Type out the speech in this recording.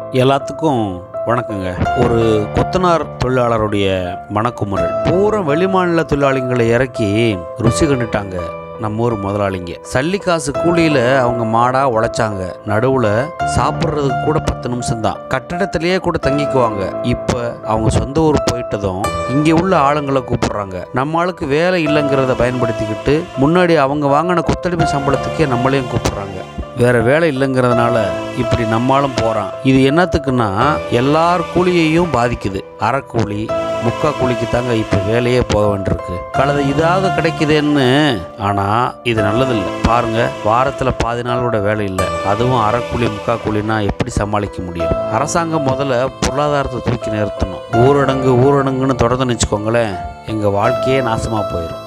எல்லாத்துக்கும் வணக்கங்க ஒரு கொத்தனார் தொழிலாளருடைய மனக்குமுறல் பூரா வெளிமாநில தொழிலாளிகளை இறக்கி ருசி கண்டுட்டாங்க நம்ம ஊர் முதலாளிங்க சல்லி காசு கூலியில அவங்க மாடா உழைச்சாங்க நடுவுல சாப்பிட்றதுக்கு கூட பத்து நிமிஷம் தான் கட்டிடத்திலேயே கூட தங்கிக்குவாங்க இப்ப அவங்க சொந்த ஊர் போயிட்டதும் இங்கே உள்ள ஆளுங்களை கூப்பிடுறாங்க நம்ம ஆளுக்கு வேலை இல்லைங்கிறத பயன்படுத்திக்கிட்டு முன்னாடி அவங்க வாங்கின கொத்தடிமை சம்பளத்துக்கே நம்மளையும் கூப்பிடுறாங்க வேற வேலை இல்லைங்கிறதுனால இப்படி நம்மளும் போகிறான் இது என்னத்துக்குன்னா எல்லார் கூலியையும் பாதிக்குது அறக்கூலி முக்கா கூலிக்கு தாங்க இப்போ வேலையே போக வேண்டியிருக்கு கலது இதாக கிடைக்குதுன்னு ஆனால் இது நல்லதில்லை பாருங்க வாரத்தில் பாதி நாள் கூட வேலை இல்லை அதுவும் அறக்கூலி முக்கா கூலினா எப்படி சமாளிக்க முடியும் அரசாங்கம் முதல்ல பொருளாதாரத்தை தூக்கி நிறுத்தணும் ஊரடங்கு ஊரடங்குன்னு தொடர்ந்து வச்சுக்கோங்களேன் எங்கள் வாழ்க்கையே நாசமாக போயிடும்